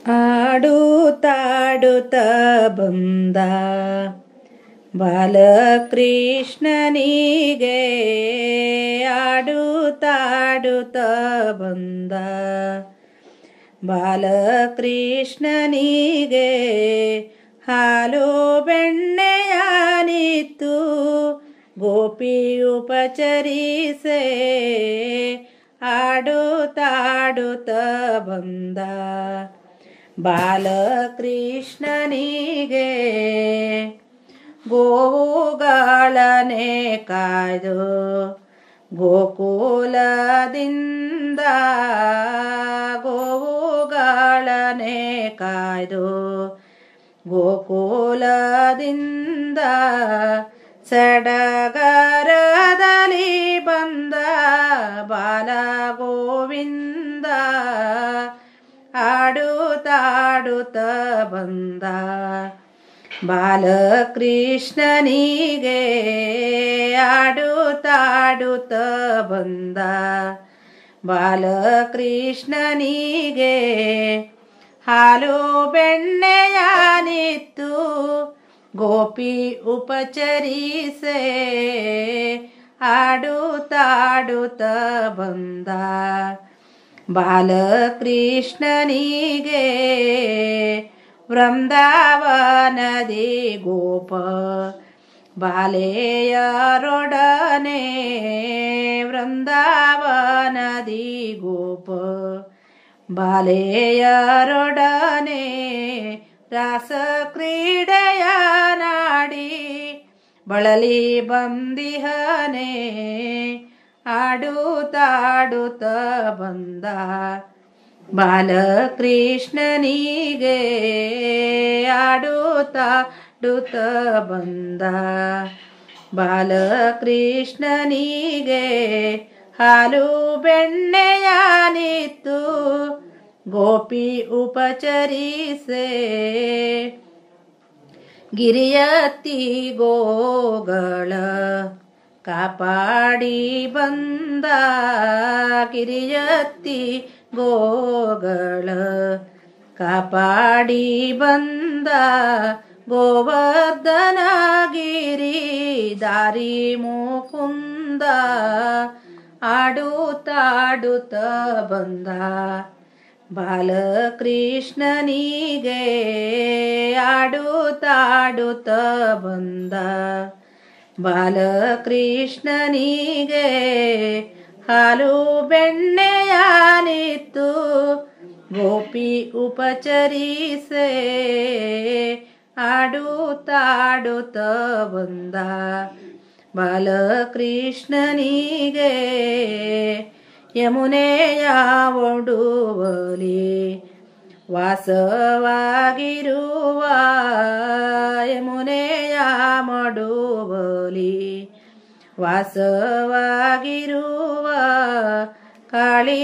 ಆಡುತ್ತಾಡುತ್ತ ಬಂದ ಬಾಲಕೃಷ್ಣನಿಗೆ ಆಡುತ್ತಾಡುತ್ತ ಬಂದ ಬಾಲಕೃಷ್ಣನಿಗೆ ಹಾಲು ಬೆಣ್ಣೆಯಾನಿತ್ತು ಗೋಪಿ ಉಪಚರಿಸೆ ಆಡುತ್ತಾಡುತ್ತ ಬಂದ ಬಾಲಕೃಷ್ಣನಿಗೆ ಗೋವುಗಳನೆ ಕಾಯ್ದು ಗೋಕುಲದಿಂದ ಗೋವುಗಳನೆ ಕಾಯ್ದು ಗೋಕುಲದಿಂದ ಸಡಗರದಲ್ಲಿ ಬಂದ ಬಾಲ ಗೋವಿಂದ ಆಡುತ್ತಾಡುತ್ತ ಬಂದ ಬಾಲಕೃಷ್ಣನಿಗೆ ಆಡುತ್ತಾಡುತ್ತ ಬಂದ ಬಾಲಕೃಷ್ಣನಿಗೆ ಹಾಲು ಬೆಣ್ಣೆಯಾನಿತ್ತು ಗೋಪಿ ಉಪಚರಿಸೆ ಆಡುತ್ತಾಡುತ್ತ ಬಂದ ಬಾಲಕೃಷ್ಣನಿಗೆ ವೃಂದಾವನದಿ ಗೋಪ ಬಾಲೆಯರೊಡನೆ ವೃಂದಾವನದಿ ಗೋಪ ಬಾಲೆಯರೊಡನೆ ರಾಸ ಕ್ರೀಡೆಯ ನಾಡಿ ಬಳಲಿ ಬಂದಿಹನೆ ಆಡುತ್ತಾಡುತ್ತ ಬಂದ ಬಾಲಕೃಷ್ಣನಿಗೆ ಆಡುತ್ತಾಡುತ್ತ ಬಂದ ಬಾಲಕೃಷ್ಣನಿಗೆ ಹಾಲು ಬೆಣ್ಣೆಯಾನಿತ್ತು ಗೋಪಿ ಉಪಚರಿಸೆ ಗಿರಿಯತ್ತಿ ಗೋಗಳ ಕಾಪಾಡಿ ಬಂದ ಗಿರಿಯತ್ತಿ ಗೋಗಳ ಕಾಪಾಡಿ ಬಂದ ಗೋವರ್ಧನಗಿರಿ ದಾರಿ ಮುಕುಂದ ಆಡುತ್ತಾಡುತ್ತ ಬಂದ ಬಾಲಕೃಷ್ಣನಿಗೆ ಆಡುತ್ತಾಡುತ್ತ ಬಂದ ಬಾಲಕೃಷ್ಣನಿಗೆ ಹಾಲು ಬೆಣ್ಣೆಯಾನಿತ್ತು ಗೋಪಿ ಉಪಚರಿಸೆ ಆಡುತ್ತಾಡುತ್ತ ಬಂದ ಬಾಲಕೃಷ್ಣನಿಗೆ ಯಮುನೆಯ ಒಡುವಲಿ ವಾಸವಾಗಿರುವ ಯಮುನೆಯ ಮಡುವಲಿ ವಾಸವಾಗಿರುವ ಕಾಳಿ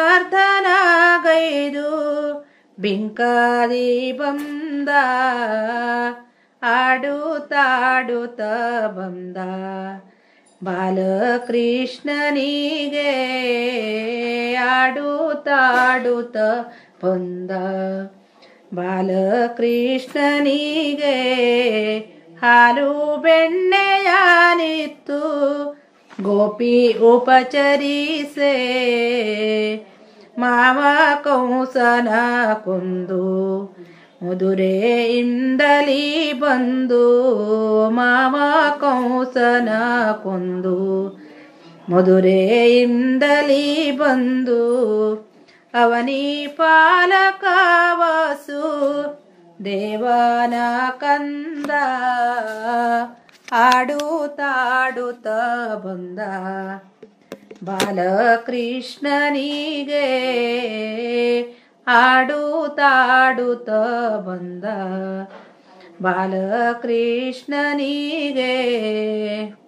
ಗೈದು ಬಿಂಕಾದಿ ಬಂದ ಆಡುತ್ತಾಡುತ್ತ ಬಂದ ಬಾಲಕೃಷ್ಣನಿಗೆ ಆಡುತ್ತಾಡುತ್ತ ಬಂದ ಬಾಲಕೃಷ್ಣನಿಗೆ ಹಾಲು ಬೆಣ್ಣೆಯಾನಿತ್ತು ಗೋಪಿ ಉಪಚರಿಸೆ ಮಾವ ಕಂಸನ ಕೊಂದು ಮಧುರೆಯಿಂದಲಿ ಬಂದು ಮಾವ ಕಂಸನ ಕೊಂದು ಮಧುರೆಯಿಂದಲಿ ಬಂದು ಅವನಿ ಪಾಲಕ ವಸು ದೇವನ ಕಂದ ಆಡುತ್ತಾಡುತ್ತ ಬಂದ ಬಾಲಕೃಷ್ಣನಿಗೆ ಆಡುತ್ತಾಡುತ್ತ ಬಂದ ಬಾಲಕೃಷ್ಣನಿಗೆ